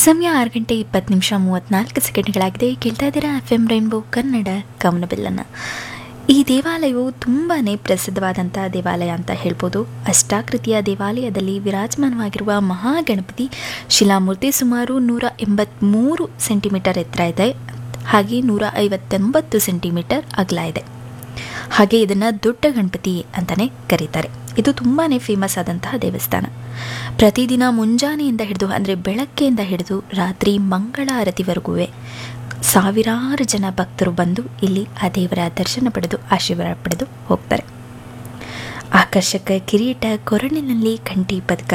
ಸಮಯ ಆರು ಗಂಟೆ ಇಪ್ಪತ್ತು ನಿಮಿಷ ಮೂವತ್ನಾಲ್ಕು ಸೆಕೆಂಡ್ಗಳಾಗಿದೆ ಕೇಳ್ತಾ ಇದ್ದೀರಾ ಎಫ್ ಎಂ ರೈನ್ಬೋ ಕನ್ನಡ ಕವನಬಿಲ್ಲನ್ನು ಈ ದೇವಾಲಯವು ತುಂಬಾ ಪ್ರಸಿದ್ಧವಾದಂಥ ದೇವಾಲಯ ಅಂತ ಹೇಳ್ಬೋದು ಅಷ್ಟಾಕೃತಿಯ ದೇವಾಲಯದಲ್ಲಿ ವಿರಾಜಮಾನವಾಗಿರುವ ಮಹಾಗಣಪತಿ ಶಿಲಾಮೂರ್ತಿ ಸುಮಾರು ನೂರ ಎಂಬತ್ತ್ಮೂರು ಸೆಂಟಿಮೀಟರ್ ಎತ್ತರ ಇದೆ ಹಾಗೆ ನೂರ ಐವತ್ತೊಂಬತ್ತು ಸೆಂಟಿಮೀಟರ್ ಅಗಲ ಇದೆ ಹಾಗೆ ಇದನ್ನು ದೊಡ್ಡ ಗಣಪತಿ ಅಂತಲೇ ಕರೀತಾರೆ ಇದು ತುಂಬಾ ಫೇಮಸ್ ಆದಂತಹ ದೇವಸ್ಥಾನ ಪ್ರತಿದಿನ ಮುಂಜಾನೆಯಿಂದ ಹಿಡಿದು ಅಂದರೆ ಬೆಳಗ್ಗೆಯಿಂದ ಹಿಡಿದು ರಾತ್ರಿ ಮಂಗಳ ಆರತಿವರೆಗೂ ಸಾವಿರಾರು ಜನ ಭಕ್ತರು ಬಂದು ಇಲ್ಲಿ ಆ ದೇವರ ದರ್ಶನ ಪಡೆದು ಆಶೀರ್ವಾದ ಪಡೆದು ಹೋಗ್ತಾರೆ ಆಕರ್ಷಕ ಕಿರೀಟ ಕೊರಳಿನಲ್ಲಿ ಕಂಠಿ ಪದಕ